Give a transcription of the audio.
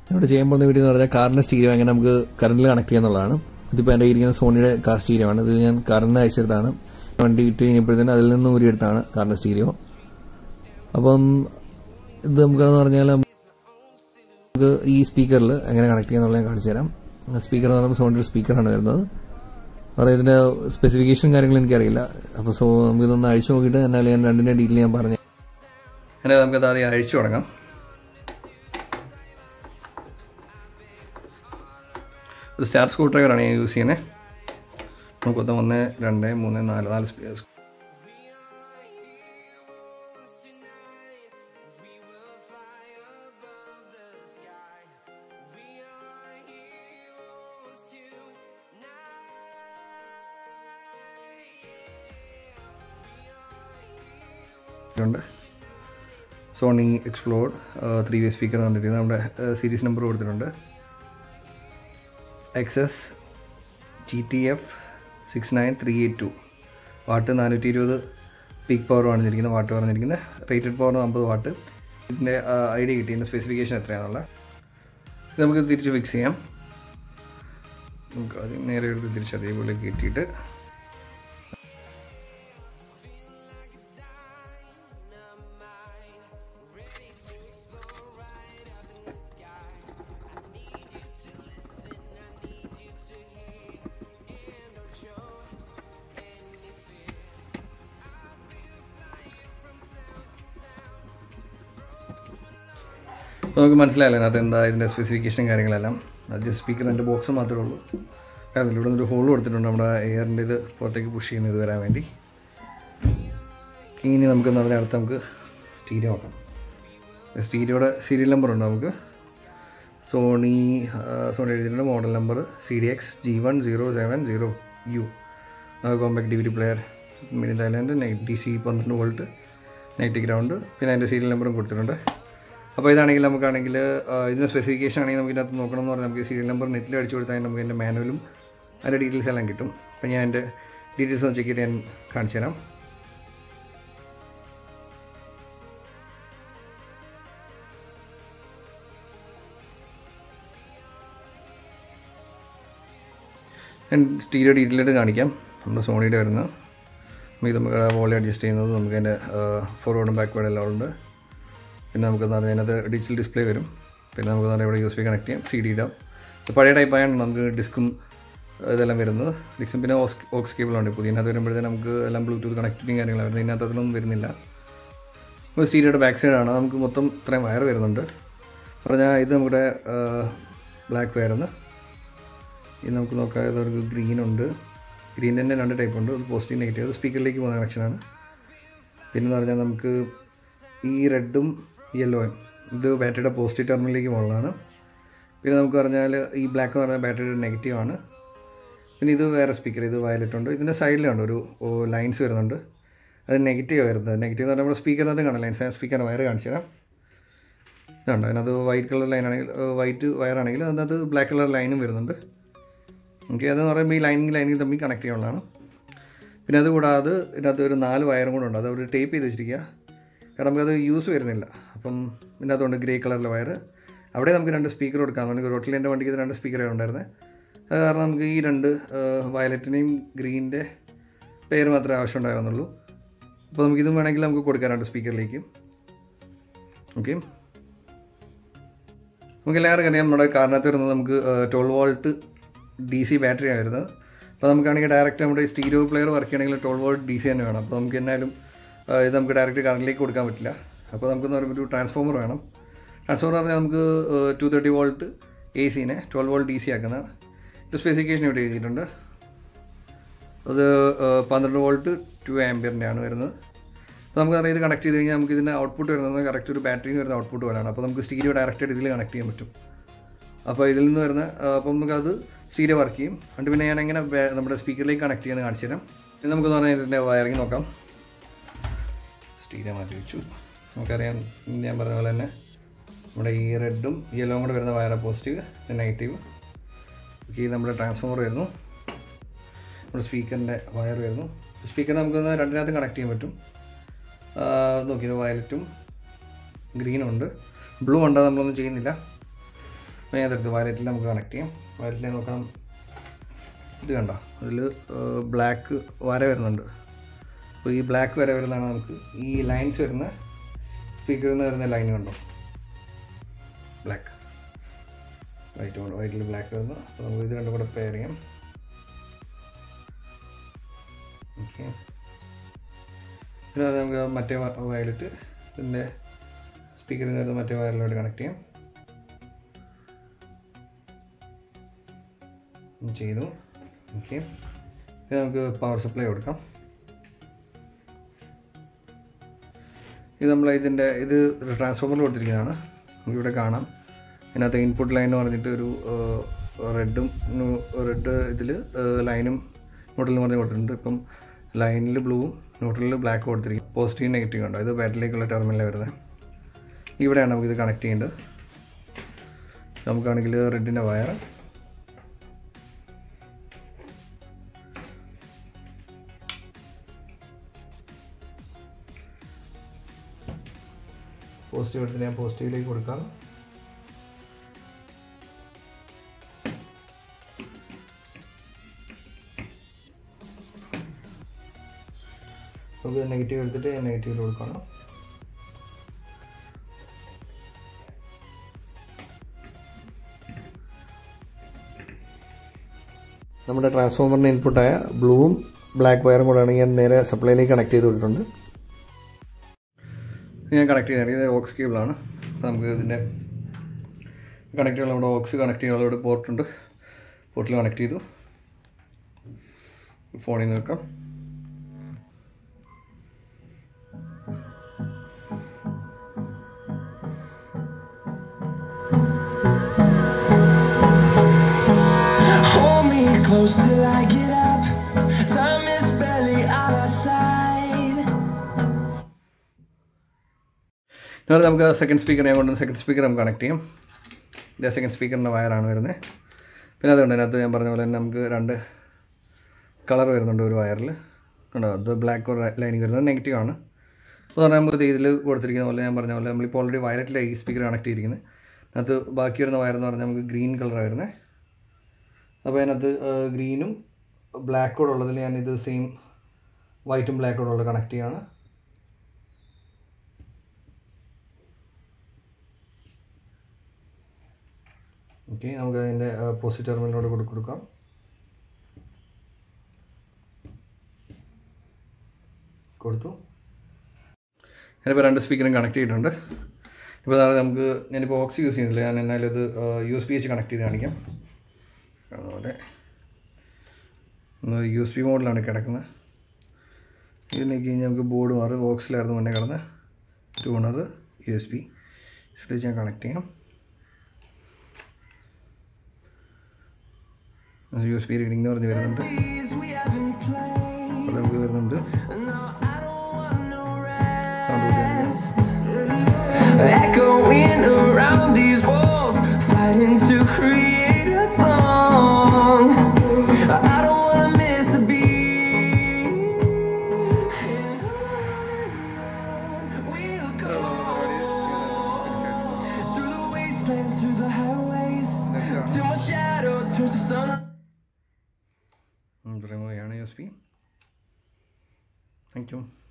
ഇവിടെ ചെയ്യാൻ പോകുന്ന വീഡിയോ എന്ന് പറഞ്ഞാൽ കാറിൻ്റെ സ്റ്റീരിയോ എങ്ങനെ നമുക്ക് കറണ്ടിൽ കണക്ട് ചെയ്യാന്നുള്ളതാണ് ഇതിപ്പോൾ എൻ്റെ ഇരിക്കുന്ന സോണിയുടെ കാർ സ്റ്റീരിയോ ആണ് ഇത് ഞാൻ കാറിൽ നിന്ന് അയച്ചെടുത്താണ് വണ്ടി ഇട്ട് കഴിഞ്ഞപ്പോഴത്തേനും അതിൽ നിന്ന് ഊരിയെടുത്താണ് കാറിൻ്റെ സ്റ്റീരിയോ അപ്പം ഇത് നമുക്കെന്ന് പറഞ്ഞാൽ നമുക്ക് ഈ സ്പീക്കറിൽ എങ്ങനെ കണക്ട് ചെയ്യാന്നുള്ളത് ഞാൻ കാണിച്ചു തരാം സ്പീക്കർ എന്ന് പറയുമ്പോൾ സോണിയുടെ സ്പീക്കറാണ് വരുന്നത് അപ്പോൾ ഇതിൻ്റെ സ്പെസിഫിക്കേഷൻ കാര്യങ്ങൾ എനിക്കറിയില്ല അപ്പോൾ സോ നമുക്കിതൊന്ന് അഴിച്ചു നോക്കിയിട്ട് എന്നാലും ഞാൻ രണ്ടിൻ്റെ ഡീറ്റെയിൽ ഞാൻ പറഞ്ഞു എന്നാൽ നമുക്കത് ആദ്യം അഴിച്ചു തുടങ്ങാം ഒരു സ്റ്റാർ സ്ക്രൂ ഡ്രൈവറാണ് ഞാൻ യൂസ് ചെയ്യുന്നത് നമുക്കൊന്ന് ഒന്ന് രണ്ട് മൂന്ന് നാല് നാല് സ്പീ- ഉണ്ട് Sony Xplod three way speaker കണ്ടിരിക്കുന്നത് നമ്മുടെ സീരീസ് നമ്പർ കൊടുത്തിട്ടുണ്ട് XS G T F six nine three eight two watt നാനൂറ്റി ഇരുപത് പീക്ക് പവർ പറഞ്ഞിരിക്കുന്നത് വാട്ട് പറഞ്ഞിരിക്കുന്നത് റേറ്റഡ് പവർ അമ്പത് വാട്ട് ഇതിൻ്റെ ഐഡിയ കിട്ടി ഇതിൻ്റെ സ്പെസിഫിക്കേഷൻ എത്രയാണെന്നുള്ള ഇത് നമുക്ക് തിരിച്ച് ഫിക്സ് ചെയ്യാം നമുക്ക് ആദ്യം നേരെ എടുത്ത് തിരിച്ച് അതേപോലെ കയറ്റിയിട്ട് അപ്പോൾ നമുക്ക് മനസ്സിലായല്ലോ അതിനകത്ത് എന്താ ഇതിൻ്റെ സ്പെസിഫിക്കേഷൻ കാര്യങ്ങളെല്ലാം അത് ജസ്റ്റ് സ്പീക്കറിൻ്റെ ബോക്സ് മാത്രമേ ഉള്ളൂ കാരണം ഇവിടെ ഒരു ഹോൾ കൊടുത്തിട്ടുണ്ട് നമ്മുടെ എയറിൻ്റെ ഇത് പുറത്തേക്ക് പുഷ് ചെയ്യുന്നത് വരാൻ വേണ്ടി ഇനി നമുക്കെന്ന് പറഞ്ഞാൽ അടുത്ത് നമുക്ക് സ്റ്റീരിയോ നോക്കാം സ്റ്റീരിയോയുടെ സീരിയൽ നമ്പർ ഉണ്ട് നമുക്ക് സോണി സോണി എഴുതിയിട്ടുണ്ട് model number C D X G one zero seven zero U compact D V D player mini Thailand net D C പന്ത്രണ്ട് വോൾട്ട് നെറ്റ് ഗ്രൗണ്ട് പിന്നെ അതിൻ്റെ സീരിയൽ നമ്പറും കൊടുത്തിട്ടുണ്ട് അപ്പോൾ ഇതാണെങ്കിൽ നമുക്കാണെങ്കിൽ ഇതിൻ്റെ സ്പെസിഫിക്കേഷൻ ആണെങ്കിൽ നമുക്ക് ഇതിനകത്ത് നോക്കണം എന്ന് പറഞ്ഞാൽ നമുക്ക് സീരിയൽ നമ്പർ നെറ്റിൽ അടിച്ചു കൊടുത്താൽ നമുക്ക് എൻ്റെ മാനുവലും അതിൻ്റെ ഡീറ്റെയിൽസ് എല്ലാം കിട്ടും അപ്പോൾ ഞാൻ എൻ്റെ ഡീറ്റെയിൽസ് ഒന്ന് ചെക്ക് ചെയ്ത് ഞാൻ കാണിച്ചു തരാം ഞാൻ സ്റ്റീരിയോ ഡീറ്റെയിലായിട്ട് കാണിക്കാം നമ്മുടെ സോണിയുടെ വരുന്ന നമുക്ക് നമുക്ക് വോളി അഡ്ജസ്റ്റ് ചെയ്യുന്നത് നമുക്ക് അതിൻ്റെ ഫോർവേഡും ബാക്ക്വേർഡും എല്ലാം ഉണ്ട് പിന്നെ നമുക്കെന്ന് പറഞ്ഞാൽ അതിനകത്ത് ഡിജിറ്റൽ ഡിസ്പ്ലേ വരും പിന്നെ നമുക്ക് പറഞ്ഞാൽ ഇവിടെ യു എസ് ബി കണക്ട് ചെയ്യാം സി ഡി ഇടാം ഇത് പഴയ ടൈപ്പ് ആയാണ് നമുക്ക് ഡിസ്കും ഇതെല്ലാം വരുന്നത് ഡിസ്കും പിന്നെ ഓക്സ് ഓക്സ് കേബിളുണ്ട് പുതിയ ഇതിനകത്ത് വരുമ്പോഴത്തേന് നമുക്ക് എല്ലാം ബ്ലൂടൂത്ത് കണക്റ്റിങ് കാര്യങ്ങളാണ് വരുന്നത് ഇതിനകത്ത് അതിലൊന്നും വരുന്നില്ല അപ്പോൾ സ്റ്റീരിയോയുടെ ബാക്ക് സൈഡാണ് നമുക്ക് മൊത്തം ഇത്രയും വയർ വരുന്നുണ്ട് പറഞ്ഞാൽ ഇത് നമ്മുടെ ബ്ലാക്ക് വയറെന്ന് ഇത് നമുക്ക് നോക്കാം ഇതൊരു ഗ്രീൻ ഉണ്ട് ഗ്രീൻ തന്നെ രണ്ട് ടൈപ്പ് ഉണ്ട് അത് പോസിറ്റീവ് നെഗറ്റീവ് അത് സ്പീക്കറിലേക്ക് പോകുന്ന കണക്ഷനാണ് പിന്നെന്ന് പറഞ്ഞാൽ നമുക്ക് ഈ റെഡും യെല്ലോയും ഇത് ബാറ്ററിയുടെ പോസിറ്റീവ് ടെർമിനലിലേക്ക് പോകുന്നതാണ് പിന്നെ നമുക്ക് പറഞ്ഞാൽ ഈ ബ്ലാക്ക് എന്ന് പറഞ്ഞാൽ ബാറ്ററിയുടെ നെഗറ്റീവ് ആണ് പിന്നെ ഇത് വേറെ സ്പീക്കർ ഇത് വയലറ്റ് ഉണ്ട് ഇതിൻ്റെ സൈഡിലുണ്ട് ഒരു ലൈൻസ് വരുന്നുണ്ട് അത് നെഗറ്റീവ് വരുന്നത് നെഗറ്റീവ് എന്ന് പറഞ്ഞാൽ നമ്മുടെ സ്പീക്കറിനകത്ത് കാണാം ലൈൻസ് സ്പീക്കറിന് വയർ കാണിച്ചു തരാം ഇതുണ്ട് അതിനകത്ത് വൈറ്റ് കളർ ലൈൻ ആണെങ്കിൽ വൈറ്റ് വയറാണെങ്കിൽ അതിനകത്ത് ബ്ലാക്ക് കളർ ലൈനും വരുന്നുണ്ട് ഓക്കെ അതെന്ന് പറയുമ്പോൾ ഈ ലൈനിങ് ലൈനിങ് തമ്മിൽ കണക്ട് ചെയ്യാനുള്ളതാണ് പിന്നെ അതുകൂടാതെ ഇതിനകത്ത് ഒരു നാല് വയറും കൂടെ ഉണ്ട് അത് അവർ ടേപ്പ് ചെയ്ത് വെച്ചിരിക്കുക കാരണം നമുക്കത് യൂസ് വരുന്നില്ല അപ്പം ഇതിനകത്തുണ്ട് ഗ്രേ കളറിലെ വയർ അവിടെ നമുക്ക് രണ്ട് സ്പീക്കർ കൊടുക്കാം അതുകൊണ്ട് റോട്ടിലെൻ്റെ വണ്ടിക്ക് ഇത് രണ്ട് സ്പീക്കറാണ് ഉണ്ടായിരുന്നത് അത് കാരണം നമുക്ക് ഈ രണ്ട് വയലറ്റിനെയും ഗ്രീനിൻ്റെ പേര് മാത്രമേ ആവശ്യം ഉണ്ടായിരുന്നുള്ളൂ അപ്പോൾ നമുക്കിതും വേണമെങ്കിൽ നമുക്ക് കൊടുക്കാം രണ്ട് സ്പീക്കറിലേക്ക് ഓക്കെ നമുക്ക് എല്ലാവർക്കും അറിയാം നമ്മുടെ കാറിനകത്ത് വരുന്നത് നമുക്ക് ട്വൽവ് വോൾട്ട് ഡി സി ബാറ്ററിയാണ് വരുന്നത് അപ്പോൾ നമുക്കാണെങ്കിൽ ഡയറക്റ്റ് നമ്മുടെ സ്റ്റീരിയോ പ്ലെയർ വർക്ക് ചെയ്യണമെങ്കിൽ ട്വൽവ് വോൾട്ട് ഡി സി തന്നെ വേണം അപ്പോൾ നമുക്ക് എന്നാലും ഇത് നമുക്ക് ഡയറക്റ്റ് കറണ്ടിലേക്ക് കൊടുക്കാൻ പറ്റില്ല അപ്പോൾ നമുക്കെന്ന് പറയുമ്പോൾ ഒരു ട്രാൻസ്ഫോമർ വേണം ട്രാൻസ്ഫോമർ പറഞ്ഞാൽ നമുക്ക് ടു തേർട്ടി വോൾട്ട് എ സിനെ ട്വൽവ് വോൾട്ട് ഡി സി ആക്കുന്നതാണ് ഇത് സ്പെസിഫിക്കേഷൻ ഇവിടെ എഴുതിയിട്ടുണ്ട് അത് പന്ത്രണ്ട് വോൾട്ട് ടു ആംബിയറിൻ്റെ ആണ് വരുന്നത് അപ്പോൾ നമുക്ക് അറിയാം ഇത് കണക്ട് ചെയ്ത് കഴിഞ്ഞാൽ നമുക്ക് ഇതിൻ്റെ ഔട്ട്പുട്ട് വരുന്നത് കറക്റ്റ് ഒരു ബാറ്ററിയിൽ നിന്ന് വരുന്ന ഔട്ട്പുട്ട് പോലെയാണ് അപ്പോൾ നമുക്ക് സ്റ്റീരിയോ ഡയറക്റ്റായിട്ട് ഇതിൽ കണക്ട് ചെയ്യാൻ പറ്റും അപ്പോൾ ഇതിൽ നിന്ന് വരുന്ന അപ്പം നമുക്കത് സ്റ്റീരിയോ വർക്ക് ചെയ്യും എന്നിട്ട് പിന്നെ ഞാൻ എങ്ങനെ നമ്മുടെ സ്പീക്കറിലേക്ക് കണക്ട് ചെയ്യുന്നത് കാണിച്ചു തരാം ഇത് നമുക്കെന്ന് പറഞ്ഞാൽ ഇതിൻ്റെ വയറിങ് നോക്കാം സ്റ്റീരിയോ മാറ്റി വെച്ചു നമുക്കറിയാം ഞാൻ പറഞ്ഞ പോലെ തന്നെ നമ്മുടെ ഈ റെഡും യെല്ലോയും കൂടെ വരുന്ന വയർ പോസിറ്റീവ് നെഗറ്റീവ് ഓക്കെ നമ്മുടെ ട്രാൻസ്ഫോമർ വരുന്നു നമ്മുടെ സ്പീക്കറിൻ്റെ വയർ വരുന്നു സ്പീക്കർ നമുക്കൊന്ന് രണ്ടിനകത്ത് കണക്ട് ചെയ്യാൻ പറ്റും നോക്കിയത് വയലറ്റും ഗ്രീനും ഉണ്ട് ബ്ലൂ ഉണ്ട് നമ്മളൊന്നും ചെയ്യുന്നില്ല അപ്പോൾ ഞാൻ ഇതെടുത്ത് വയലറ്റിൽ നമുക്ക് കണക്ട് ചെയ്യാം വയലറ്റിൽ നോക്കാം ഇത് കണ്ടോ അതിൽ ബ്ലാക്ക് വര വരുന്നുണ്ട് അപ്പോൾ ഈ ബ്ലാക്ക് വര വരുന്നതാണ് നമുക്ക് ഈ ലൈൻസ് വരുന്ന സ്പീക്കറിൽ നിന്ന് വരുന്ന ലൈൻ കണ്ടോ ബ്ലാക്ക് വൈറ്റ് കൊണ്ട് വൈറ്റിൽ ബ്ലാക്ക് വരുന്നു അപ്പോൾ നമുക്ക് ഇത് രണ്ടും കൂടെ പെയർ ചെയ്യാം ഓക്കെ പിന്നെ അത് നമുക്ക് മറ്റേ വയലറ്റ് ഇതിൻ്റെ സ്പീക്കറിൽ നിന്ന് വരുന്ന മറ്റേ വയറിലോട്ട് കണക്ട് ചെയ്യാം ഉം ചെയ്തു ഓക്കെ പിന്നെ നമുക്ക് പവർ സപ്ലൈ കൊടുക്കാം ഇത് നമ്മൾ ഇതിൻ്റെ ഇത് ട്രാൻസ്ഫോമറിൽ കൊടുത്തിരിക്കുന്നതാണ് നമുക്കിവിടെ കാണാം ഇതിനകത്ത് ഇൻപുട്ട് ലൈൻ എന്ന് പറഞ്ഞിട്ട് ഒരു റെഡും റെഡ് ഇതിൽ ലൈനും ന്യൂട്രലും പറഞ്ഞ് കൊടുത്തിട്ടുണ്ട് ഇപ്പം ലൈനിൽ ബ്ലൂവും ന്യൂട്രലിൽ ബ്ലാക്ക് കൊടുത്തിരിക്കും പോസിറ്റീവ് നെഗറ്റീവ് ഉണ്ടോ ഇത് ബാറ്ററിയിലേക്കുള്ള ടെർമിനലാണ് വരുന്നത് ഇവിടെയാണ് നമുക്കിത് കണക്ട് ചെയ്യേണ്ടത് നമുക്കാണെങ്കിൽ റെഡിൻ്റെ വയർ പോസിറ്റീവ് എടുത്ത് ഞാൻ പോസിറ്റീവിലേക്ക് കൊടുക്കാം നമുക്ക് നെഗറ്റീവ് എടുത്തിട്ട് നെഗറ്റീവിൽ കൊടുക്കണം നമ്മുടെ ട്രാൻസ്ഫോമറിൻ്റെ ഇൻപുട്ടായ ബ്ലൂവും ബ്ലാക്ക് വയറും കൂടെയാണ് ഞാൻ നേരെ സപ്ലൈയിലേക്ക് കണക്ട് ചെയ്ത് കൊടുത്തിട്ടുണ്ട് ഞാൻ കണക്ട് ചെയ്തത് ഇത് ഓക്സ് കേബിളാണ് അപ്പോൾ നമുക്ക് ഇതിൻ്റെ കണക്ട് ചെയ്യാൻ നമ്മുടെ ഓക്സ് കണക്ട് ചെയ്യാനുള്ള ഒരു പോർട്ടുണ്ട് പോർട്ടിൽ കണക്ട് ചെയ്തു ഫോണിൽ നിന്ന് വെക്കാം Hold me close till I get up. Time is barely on our side. ഇനി നമുക്ക് സെക്കൻഡ് സ്പീക്കർ ഞാൻ കൊണ്ട് സെക്കൻഡ് സ്പീക്കർ നമുക്ക് കണക്ട് ചെയ്യാം ഇത് സെക്കൻഡ് സ്പീക്കറിൻ്റെ വയറാണ് വരുന്നത് പിന്നെ അതുകൊണ്ട് അതിനകത്ത് ഞാൻ പറഞ്ഞ പോലെ തന്നെ നമുക്ക് രണ്ട് കളർ വരുന്നുണ്ട് ഒരു വയറിൽ കണ്ടോ അത് ബ്ലാക്ക് ലൈനിങ് വരുന്നത് നെഗറ്റീവ് ആണ് അപ്പോൾ പറഞ്ഞാൽ നമുക്ക് ഇതിൽ കൊടുത്തിരിക്കുന്ന പോലെ ഞാൻ പറഞ്ഞ പോലെ നമ്മളിപ്പോൾ ഓൾറെഡി വയലറ്റിലെ ഈ സ്പീക്കർ കണക്ട് ചെയ്തിരിക്കുന്നത് അതിനകത്ത് ബാക്കി വരുന്ന വയർ എന്ന് പറഞ്ഞാൽ നമുക്ക് ഗ്രീൻ കളറാണ് വരുന്നത് അപ്പോൾ അതിനകത്ത് ഗ്രീനും ബ്ലാക്ക് കൂടെ ഉള്ളതിൽ ഞാനിത് സെയിം വൈറ്റും ബ്ലാക്ക് കൂടെ ഉള്ളത് കണക്ട് ചെയ്യാണ് ഓക്കെ നമുക്ക് അതിൻ്റെ പോസിറ്റീവ് ടെർമിനലോട് കൂടി കൊടുക്കാം കൊടുത്തു ഞാനിപ്പോൾ രണ്ട് സ്പീക്കറും കണക്ട് ചെയ്തിട്ടുണ്ട് ഇപ്പോൾ അതാണ് നമുക്ക് ഞാനിപ്പോൾ ഓക്സ് യൂസ് ചെയ്യുന്നില്ല ഞാൻ എന്നാലും ഇത് യു എസ് ബി വെച്ച് കണക്ട് ചെയ്ത് കാണിക്കാം അതുപോലെ യു എസ് ബി മോഡിലാണ് കിടക്കുന്നത് ഇതിലേക്ക് കഴിഞ്ഞാൽ നമുക്ക് ബോർഡ് മാറി ബോക്സിലായിരുന്നു മുന്നേ കിടന്ന് ട്യൂണർ യു എസ് ബി ഇത് ഞാൻ കണക്ട് ചെയ്യാം യു എസ് ബി റീഡിംഗ് എന്ന് പറഞ്ഞ് വരുന്നുണ്ട് These we haven't played. അപ്പോൾ നമുക്ക് വരുന്നുണ്ട് No, I don't want no sound rest. Echoing around these walls, fighting to create a song. I don't wanna miss a beat. And on we'll go through the wastelands, through the highways, till my shadow turns to sun. Remove ചെയ്യാണ് U S B thank U